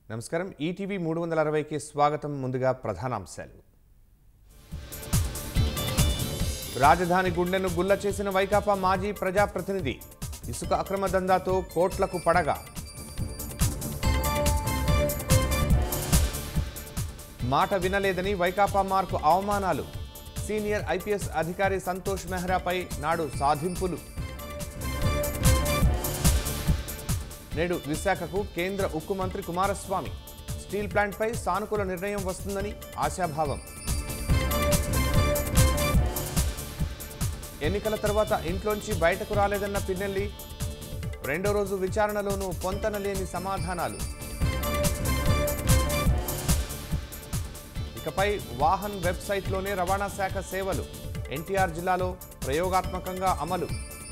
నమస్కారం ఈటీవీ మూడు వందల అరవైకి స్వాగతం ముందుగా ప్రధానాంశాలు రాజధాని గుండెను గుల్ల చేసిన వైకాపా మాజీ ప్రజాప్రతినిధి ఇసుక అక్రమ దందాతో కోట్లకు పడగా మాట వినలేదని వైకాపా మార్కు అవమానాలు సీనియర్ ఐపీఎస్ అధికారి సంతోష్ మెహ్రాపై నాడు సాధింపులు నేడు విశాఖకు కేంద్ర ఉక్కు మంత్రి కుమారస్వామి స్టీల్ ప్లాంట్పై సానుకూల నిర్ణయం వస్తుందని ఆశాభావం ఎన్నికల తర్వాత ఇంట్లోంచి బయటకు రాలేదన్న పిన్నెల్లి రెండో రోజు విచారణలోనూ పొంతనలేని సమాధానాలు ఇకపై వాహన్ వెబ్సైట్లోనే రవాణా శాఖ సేవలు ఎన్టీఆర్ జిల్లాలో ప్రయోగాత్మకంగా అమలు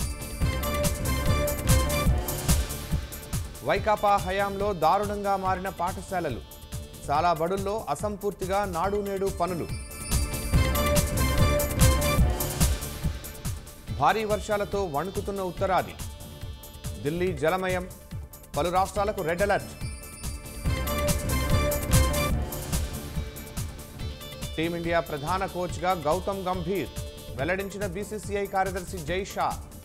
వైకాపా హయాంలో దారుణంగా మారిన పాఠశాలలు చాలా బడుల్లో అసంపూర్తిగా నాడు నేడు పనులు భారీ వర్షాలతో వణుకుతున్న ఉత్తరాది ఢిల్లీ జలమయం పలు రాష్ట్రాలకు రెడ్ అలర్ట్ టీమిండియా ప్రధాన కోచ్గా గౌతమ్ గంభీర్ వెల్లడించిన బీసీసీఐ కార్యదర్శి జై షా